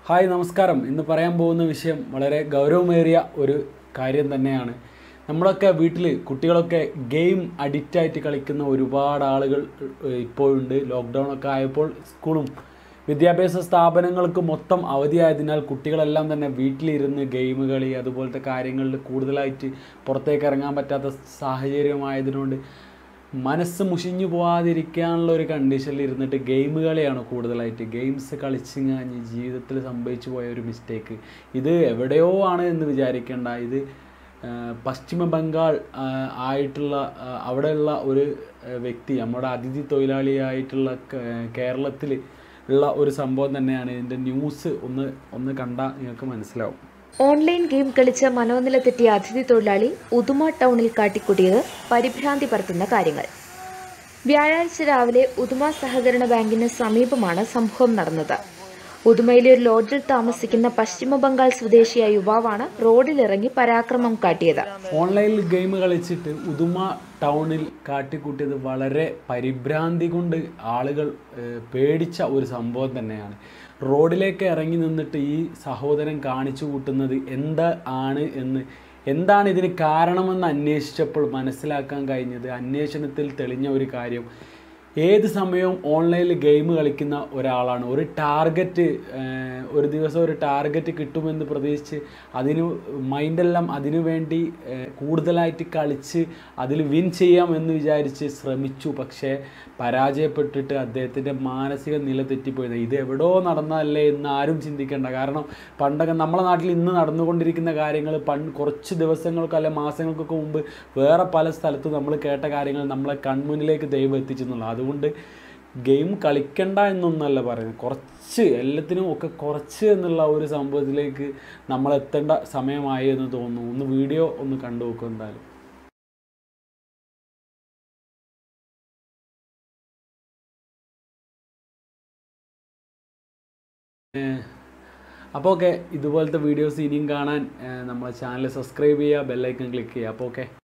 hi നമസ്കാരം ഇന്ന് പറയാൻ പോകുന്ന വിഷയം വളരെ ഗൗരവമേറിയ ഒരു കാര്യം തന്നെയാണ് നമ്മളൊക്കെ വീട്ടിൽ കുട്ടികളൊക്കെ ഗെയിം അഡിക്റ്റായിട്ട് കളിക്കുന്ന ഒരുപാട് ആളുകൾ ഏഹ്, ഇപ്പോഴുണ്ട് ലോക്ക്ഡൗൺ ഒക്കെ ആയപ്പോൾ സ്കൂളും വിദ്യാഭ്യാസ സ്ഥാപനങ്ങൾക്ക് മൊത്തം അവധിയായതിനാൽ കുട്ടികളെല്ലാം തന്നെ വീട്ടിലിരുന്ന് ഗെയിം കളി അതുപോലത്തെ കാര്യങ്ങളിൽ കൂടുതലായിട്ട് പുറത്തേക്ക് ഇറങ്ങാൻ പറ്റാത്ത സാഹചര്യമായതിനുകൊണ്ട് മനസ്സ് മുഷിഞ്ഞു പോവാതിരിക്കാനുള്ള ഒരു കണ്ടീഷനിൽ ഇരുന്നിട്ട് ഗെയിം കളിയാണ് കൂടുതലായിട്ട് ഗെയിംസ് കളിച്ചിങ്ങാഞ്ഞ് ജീവിതത്തിൽ സംഭവിച്ചു പോയ ഒരു മിസ്റ്റേക്ക് ഇത് എവിടെയോ ആണ് എന്ന് വിചാരിക്കേണ്ട ഇത് ആ, പശ്ചിമ ബംഗാൾ ആ, ആയിട്ടുള്ള ആ, അവിടെയുള്ള ഒരു ആ, വ്യക്തി നമ്മുടെ അതിഥി തൊഴിലാളിയായിട്ടുള്ള കേരളത്തിൽ ഉള്ള ഒരു സംഭവം തന്നെയാണ് ഇതിൻ്റെ ന്യൂസ് ഒന്ന് ഒന്ന് കണ്ടാൽ നിങ്ങൾക്ക് മനസ്സിലാവും ഓൺലൈൻ ഗെയിം കളിച്ച് മനോനില തെറ്റിയ അതിഥി തൊഴിലാളി ഉദുമ ടൗണിൽ കാട്ടിക്കൂട്ടിയത് പരിഭ്രാന്തി പരത്തുന്ന കാര്യങ്ങൾ വ്യാഴാഴ്ച രാവിലെ ഉദുമ സഹകരണ ബാങ്കിന് സമീപമാണ് സംഭവം നടന്നത് ഉദുമയിലെ ഒരു ലോഡ്ജിൽ താമസിക്കുന്ന പശ്ചിമ ബംഗാൾ സ്വദേശിയായ യുവാവാണ് റോഡിലിറങ്ങി പരാക്രമം കാട്ടിയത് ഓൺലൈനിൽ ഗെയിം കളിച്ചിട്ട് ഉദുമ ടൗണിൽ കാട്ടിക്കൂട്ടിയത് വളരെ പരിഭ്രാന്തി കൊണ്ട് ആളുകൾ ഏഹ്, പേടിച്ച ഒരു സംഭവം തന്നെയാണ് റോഡിലേക്ക് ഇറങ്ങി നിന്നിട്ട് ഈ സഹോദരൻ കാണിച്ചു കൂട്ടുന്നത് എന്താ ആണ് എന്ന് എന്താണ് ഇതിന് കാരണമെന്ന് അന്വേഷിച്ചപ്പോൾ മനസ്സിലാക്കാൻ കഴിഞ്ഞത് അന്വേഷണത്തിൽ തെളിഞ്ഞ ഒരു കാര്യം ഏത് സമയവും ഓൺലൈനിൽ ഗെയിം കളിക്കുന്ന ഒരാളാണ് ഒരു ടാർഗറ്റ് ഒരു ദിവസം ഒരു ടാർഗറ്റ് കിട്ടുമെന്ന് പ്രതീക്ഷിച്ച് അതിന് മൈൻഡെല്ലാം അതിനു വേണ്ടി ഏഹ്, കൂടുതലായിട്ട് കളിച്ച് അതിൽ വിൻ ചെയ്യാമെന്ന് വിചാരിച്ച് ശ്രമിച്ചു പക്ഷേ പരാജയപ്പെട്ടിട്ട് അദ്ദേഹത്തിൻ്റെ മാനസിക നില തെറ്റിപ്പോയത് ഇത് എവിടോ നടന്നതല്ലേ എന്ന് ആരും ചിന്തിക്കേണ്ട കാരണം പണ്ടൊക്കെ നമ്മുടെ നാട്ടിൽ ഇന്ന് നടന്നുകൊണ്ടിരിക്കുന്ന കാര്യങ്ങൾ പണ്ട് കുറച്ച് ദിവസങ്ങൾക്ക് അല്ലെ മാസങ്ങൾക്കൊക്കെ മുമ്പ് വേറെ പല സ്ഥലത്തും നമ്മൾ കേട്ട കാര്യങ്ങൾ നമ്മളെ കൺമുന്നിലേക്ക് ദൈവം എത്തിച്ചെന്നുള്ളത് അതുകൊണ്ട് ഗെയിം കളിക്കണ്ട എന്നൊന്നല്ല പറയുന്നത് കുറച്ച് എല്ലാത്തിനും ഒക്കെ കുറച്ച് എന്നുള്ള ഒരു സംഭവത്തിലേക്ക് നമ്മൾ എത്തേണ്ട സമയമായി എന്ന് തോന്നുന്നു ഒന്ന് വീഡിയോ ഒന്ന് കണ്ടു നോക്കും എന്തായാലും അപ്പോൾ ഓക്കെ ഇതുപോലത്തെ വീഡിയോസ് ഇനിയും കാണാൻ ഏഹ്, നമ്മളെ ചാനൽ സബ്സ്ക്രൈബ് ചെയ്യുക ബെല്ലൈക്കൺ ക്ലിക്ക് ചെയ്യുക അപ്പോൾ ഓക്കെ